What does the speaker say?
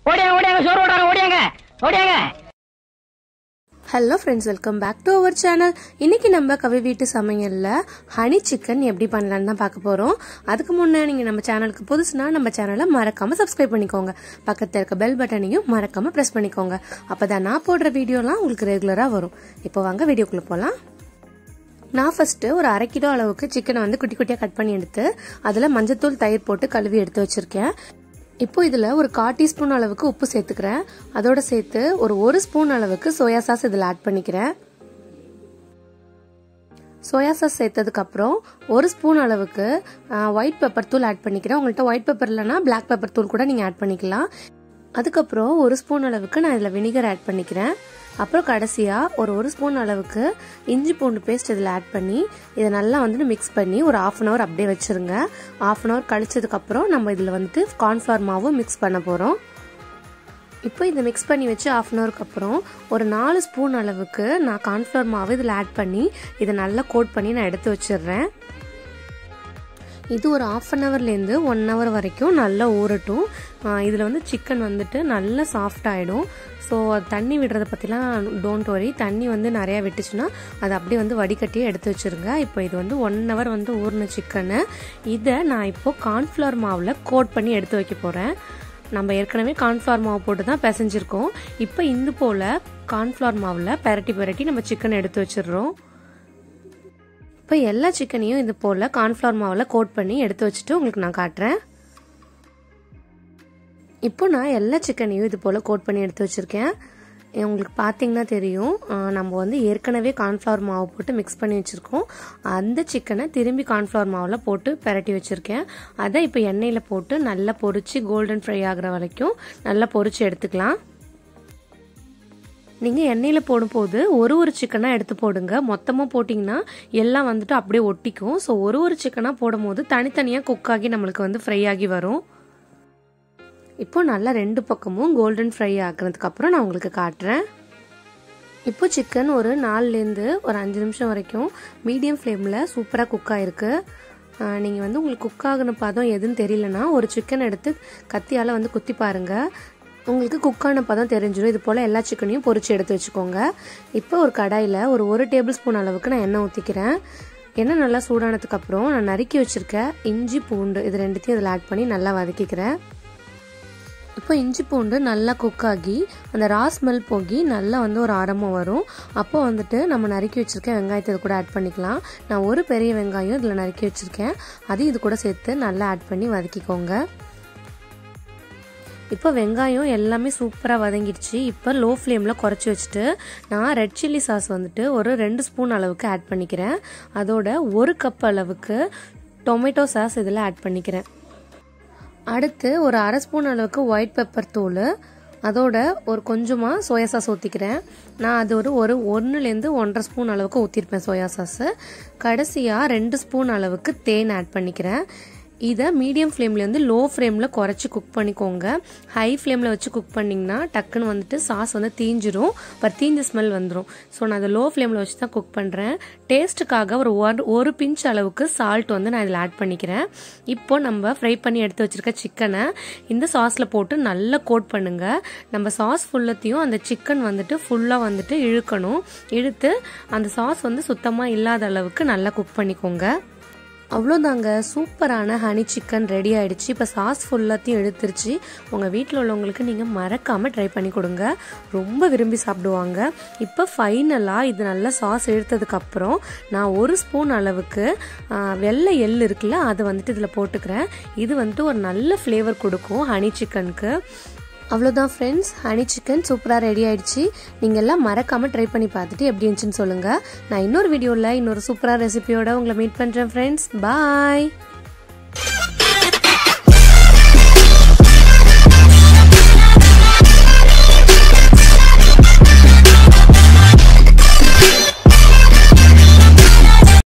ஓடியாங்க ஓடியாங்க சோறு ஓடாங்க ஓடியாங்க ஓடியாங்க hello friends welcome back to our channel இன்னைக்கு நம்ம கவி வீட்டு சமையல்ல ஹனி சிக்கன் எப்படி பண்ணலான்னு தான் பார்க்க போறோம் அதுக்கு முன்னே நீங்க நம்ம சேனலுக்கு புதுசுனா நம்ம சேனலை மறக்காம சப்ஸ்கிரைப் பண்ணிக்கோங்க பக்கத்துல இருக்க பெல் பட்டனையும் மறக்காம பிரஸ் பண்ணிக்கோங்க அப்பதான் நான் போடுற வீடியோலாம் உங்களுக்கு ரெகுலரா வரும் இப்போ வாங்க வீடியோக்குள்ள போலாம் நான் ஃபர்ஸ்ட் ஒரு அரை கிலோ அளவுக்கு சிக்கனை வந்து குட்டி குட்டியாக கட் பண்ணி எடுத்து அதில் மஞ்சத்தூள் தயிர் போட்டு கழுவி எடுத்து வச்சிருக்கேன் இப்போ இதில் ஒரு கால் டீஸ்பூன் அளவுக்கு உப்பு சேர்த்துக்கிறேன் அதோட சேர்த்து ஒரு ஒரு ஸ்பூன் அளவுக்கு சோயா சாஸ் இதில் ஆட் பண்ணிக்கிறேன் சோயா சாஸ் சேர்த்ததுக்கு அப்புறம் ஒரு ஸ்பூன் அளவுக்கு ஒயிட் பெப்பர் தூள் ஆட் பண்ணிக்கிறேன் உங்கள்கிட்ட ஒயிட் பெப்பர் இல்லைனா பிளாக் பெப்பர் தூள் கூட நீங்கள் ஆட் பண்ணிக்கலாம் அதுக்கப்புறம் ஒரு ஸ்பூன் அளவுக்கு நான் இதில் வினிகர் ஆட் பண்ணிக்கிறேன் அப்புறம் கடைசியாக ஒரு ஒரு ஸ்பூன் அளவுக்கு இஞ்சி பூண்டு பேஸ்ட் இதில் ஆட் பண்ணி இதை நல்லா வந்துட்டு மிக்ஸ் பண்ணி ஒரு ஆஃப் அன் ஹவர் அப்படியே வச்சுருங்க ஆஃப் அன் ஹவர் கழிச்சதுக்கப்புறம் நம்ம இதில் வந்துட்டு கார்ன்ஃப்ளவர் மாவும் மிக்ஸ் பண்ண போகிறோம் இப்போ இதை மிக்ஸ் பண்ணி வச்சு ஆஃப் அன் ஹவருக்கு அப்புறம் ஒரு நாலு ஸ்பூன் அளவுக்கு நான் கார்ன்ஃப்ளவர் மாவு இதில் ஆட் பண்ணி இதை நல்லா கோட் பண்ணி நான் எடுத்து வச்சிடுறேன் இது ஒரு ஆஃப் அன் ஹவர்லேருந்து ஒன் ஹவர் வரைக்கும் நல்லா ஊறட்டும் இதில் வந்து சிக்கன் வந்துட்டு நல்லா சாஃப்ட் ஆகிடும் ஸோ தண்ணி விடுறத பற்றிலாம் டோன்ட் வரி தண்ணி வந்து நிறையா விட்டுச்சுன்னா அதை அப்படியே வந்து வடிகட்டியே எடுத்து வச்சுருங்க இப்போ இது வந்து ஒன் ஹவர் வந்து ஊறின சிக்கனு இதை நான் இப்போது கார்ன்ஃப்ளவர் மாவில் கோட் பண்ணி எடுத்து வைக்க போகிறேன் நம்ம ஏற்கனவே கார்ன்ஃப்ளவர் மாவு போட்டு தான் பிசைஞ்சிருக்கோம் இப்போ இந்த போல் கார்ன்ஃப்ளவர் மாவில் பெரட்டி பெரட்டி நம்ம சிக்கன் எடுத்து வச்சிடுறோம் இப்போ எல்லா சிக்கனையும் இது போல் கார்ன்ஃப்ளவர் மாவில் கோட் பண்ணி எடுத்து வச்சுட்டு உங்களுக்கு நான் காட்டுறேன் இப்போ நான் எல்லா சிக்கனையும் இது போல் கோட் பண்ணி எடுத்து வச்சுருக்கேன் உங்களுக்கு பார்த்தீங்கன்னா தெரியும் நம்ம வந்து ஏற்கனவே கார்ன்ஃப்ளவர் மாவு போட்டு மிக்ஸ் பண்ணி வச்சுருக்கோம் அந்த சிக்கனை திரும்பி கார்ன்ஃப்ளவர் மாவில் போட்டு பெரட்டி வச்சுருக்கேன் அதை இப்போ எண்ணெயில் போட்டு நல்லா பொரிச்சு கோல்டன் ஃப்ரை ஆகிற வரைக்கும் நல்லா பொரிச்சு எடுத்துக்கலாம் நீங்கள் எண்ணெயில் போடும்போது ஒரு ஒரு சிக்கனாக எடுத்து போடுங்க மொத்தமாக போட்டிங்கன்னா எல்லாம் வந்துட்டு அப்படியே ஒட்டிக்கும் ஸோ ஒரு ஒரு சிக்கனாக போடும்போது தனித்தனியாக குக் ஆகி நம்மளுக்கு வந்து ஃப்ரை ஆகி வரும் இப்போ நல்லா ரெண்டு பக்கமும் கோல்டன் ஃப்ரை ஆக்குனதுக்கப்புறம் நான் உங்களுக்கு காட்டுறேன் இப்போ சிக்கன் ஒரு நாலுலேருந்து ஒரு அஞ்சு நிமிஷம் வரைக்கும் மீடியம் ஃப்ளேமில் சூப்பராக குக் ஆகிருக்கு நீங்கள் வந்து உங்களுக்கு குக் ஆகின பதம் எதுன்னு தெரியலனா ஒரு சிக்கன் எடுத்து கத்தியால் வந்து குத்தி பாருங்கள் உங்களுக்கு குக்கான பதம் தெரிஞ்சிடும் இது போல் எல்லா சிக்கனையும் பொரிச்சு எடுத்து வச்சுக்கோங்க இப்போ ஒரு கடாயில் ஒரு ஒரு டேபிள் ஸ்பூன் அளவுக்கு நான் எண்ணெய் ஊற்றிக்கிறேன் எண்ணெய் நல்லா சூடானதுக்கப்புறம் நான் நறுக்கி வச்சுருக்க இஞ்சி பூண்டு இது ரெண்டுத்தையும் இதில் ஆட் பண்ணி நல்லா வதக்கிக்கிறேன் இப்போ இஞ்சி பூண்டு நல்லா குக் ஆகி அந்த ரா ஸ்மெல் போகி நல்லா வந்து ஒரு ஆரம்பம் வரும் அப்போ வந்துட்டு நம்ம நறுக்கி வச்சுருக்க வெங்காயத்தை இது கூட ஆட் பண்ணிக்கலாம் நான் ஒரு பெரிய வெங்காயம் இதில் நறுக்கி வச்சுருக்கேன் அதையும் இது கூட சேர்த்து நல்லா ஆட் பண்ணி வதக்கிக்கோங்க இப்போ வெங்காயம் எல்லாமே சூப்பராக வதங்கிடுச்சு இப்போ லோ ஃப்ளேமில் குறைச்சி வச்சுட்டு நான் ரெட் சில்லி சாஸ் வந்துட்டு ஒரு ரெண்டு ஸ்பூன் அளவுக்கு ஆட் பண்ணிக்கிறேன் அதோட ஒரு கப் அளவுக்கு டொமேட்டோ சாஸ் இதில் ஆட் பண்ணிக்கிறேன் அடுத்து ஒரு அரை ஸ்பூன் அளவுக்கு ஒயிட் பெப்பர் தூள் அதோட ஒரு கொஞ்சமாக சோயா சாஸ் ஊற்றிக்கிறேன் நான் அது ஒரு ஒரு ஒன்றுலேருந்து ஒன்றரை ஸ்பூன் அளவுக்கு ஊற்றிருப்பேன் சோயா சாஸு கடைசியாக ரெண்டு ஸ்பூன் அளவுக்கு தேன் ஆட் பண்ணிக்கிறேன் இதை மீடியம் ஃப்ளேம்லேருந்து லோ ஃப்ளேமில் குறைச்சி குக் பண்ணிக்கோங்க ஹை ஃப்ளேமில் வச்சு குக் பண்ணிங்கன்னா டக்குன்னு வந்துட்டு சாஸ் வந்து தீஞ்சிரும் பட் தீஞ்ச ஸ்மெல் வந்துடும் ஸோ நான் அதை லோ ஃப்ளேமில் வச்சு தான் குக் பண்ணுறேன் டேஸ்ட்டுக்காக ஒரு ஒரு பிஞ்ச் அளவுக்கு சால்ட் வந்து நான் இதில் ஆட் பண்ணிக்கிறேன் இப்போ நம்ம ஃப்ரை பண்ணி எடுத்து வச்சுருக்க சிக்கனை இந்த சாஸில் போட்டு நல்லா கோட் பண்ணுங்கள் நம்ம சாஸ் ஃபுல்லத்தையும் அந்த சிக்கன் வந்துட்டு ஃபுல்லாக வந்துட்டு இழுக்கணும் இழுத்து அந்த சாஸ் வந்து சுத்தமாக இல்லாத அளவுக்கு நல்லா குக் பண்ணிக்கோங்க அவ்வளோதாங்க சூப்பரான ஹனி சிக்கன் ரெடி ஆயிடுச்சு இப்போ சாஸ் ஃபுல்லாத்தையும் எடுத்துருச்சு உங்கள் வீட்டில் உள்ளவங்களுக்கு நீங்கள் மறக்காமல் ட்ரை பண்ணி கொடுங்க ரொம்ப விரும்பி சாப்பிடுவாங்க இப்போ ஃபைனலாக இது நல்லா சாஸ் எடுத்ததுக்கப்புறம் நான் ஒரு ஸ்பூன் அளவுக்கு வெள்ளை எள் இருக்குல்ல அதை வந்துட்டு இதில் போட்டுக்கிறேன் இது வந்துட்டு ஒரு நல்ல ஃப்ளேவர் கொடுக்கும் ஹனி சிக்கனுக்கு அவ்வளோதான் ஃப்ரெண்ட்ஸ் ஹனி சிக்கன் சூப்பராக ரெடி ஆயிடுச்சு நீங்கள் எல்லாம் மறக்காமல் ட்ரை பண்ணி பார்த்துட்டு எப்படி இருந்துச்சுன்னு சொல்லுங்கள் நான் இன்னொரு வீடியோவில் இன்னொரு சூப்பராக ரெசிபியோட உங்களை மீட் பண்ணுறேன் ஃப்ரெண்ட்ஸ் பாய்